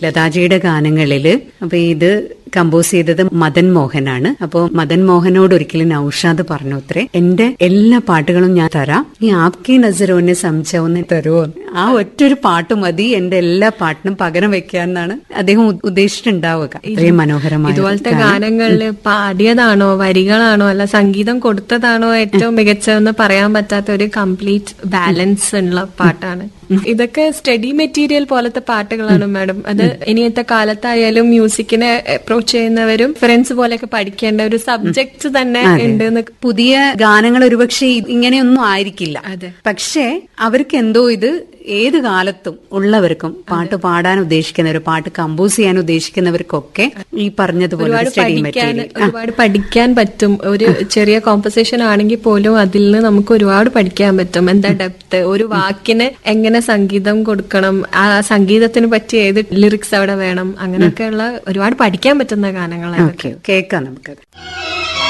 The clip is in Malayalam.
ലതാജിയുടെ ഗാനങ്ങളില് അപ്പൊ ഇത് കമ്പോസ് ചെയ്തത് മദൻ മോഹനാണ് അപ്പോ മദൻ മോഹനോട് ഒരിക്കലും നൌഷാദ് പറഞ്ഞു അത്രേ എന്റെ എല്ലാ പാട്ടുകളും ഞാൻ തരാം ഈ ആപ്കി നസരോനെ സംശയം തരുമോ ആ ഒറ്റൊരു പാട്ട് മതി എന്റെ എല്ലാ പാട്ടിനും പകരം വെക്കാന്നാണ് അദ്ദേഹം ഉ- ഉദ്ദേശിച്ചിട്ടുണ്ടാവുക ഇത്രയും മനോഹരമായ ഇതുപോലത്തെ ഗാനങ്ങളില് പാടിയതാണോ വരികളാണോ അല്ല സംഗീതം കൊടുത്തതാണോ ഏറ്റവും മികച്ചതെന്ന് പറയാൻ പറ്റാത്ത ഒരു കംപ്ലീറ്റ് ബാലൻസ് ഉള്ള പാട്ടാണ് ഇതൊക്കെ സ്റ്റഡി മെറ്റീരിയൽ പോലത്തെ പാട്ടുകളാണ് മാഡം അത് ഇനിയത്തെ കാലത്തായാലും മ്യൂസിക്കിനെ അപ്രോച്ച് ചെയ്യുന്നവരും ഫ്രണ്ട്സ് പോലെയൊക്കെ പഠിക്കേണ്ട ഒരു സബ്ജക്ട് തന്നെ ഉണ്ട് എന്ന് പുതിയ ഗാനങ്ങൾ ഒരുപക്ഷെ ഇ- ഇങ്ങനെയൊന്നും ആയിരിക്കില്ല അതെ. പക്ഷേ അവർക്ക് എന്തോ ഇത് ഏത് കാലത്തും ഉള്ളവർക്കും പാട്ട് പാടാൻ ഉദ്ദേശിക്കുന്നവർ പാട്ട് കമ്പോസ് ചെയ്യാൻ ഉദ്ദേശിക്കുന്നവർക്കൊക്കെ ഈ പറഞ്ഞതുപോലെ ഒരുപാട് സ്റ്റഡി പഠിക്കാൻ മെറ്റീരിയൽ ഒരുപാട് പഠിക്കാൻ പറ്റും ഒരു ചെറിയ കോമ്പസിഷൻ ആണെങ്കിൽ പോലും അതിൽ നിന്ന് നമുക്ക് ഒരുപാട് പഠിക്കാൻ പറ്റും എന്താ ഡെപ്ത് ഒരു വാക്കിന് എങ്ങനെ സംഗീതം കൊടുക്കണം ആ സംഗീതത്തിന് പറ്റിയ ഏത് ലിറിക്സ് അവിടെ വേണം അങ്ങനെയൊക്കെയുള്ള ഒരുപാട് പഠിക്കാൻ പറ്റുന്ന ഗാനങ്ങളാണ് ഓക്കെ കേൾക്കാം നമുക്കത്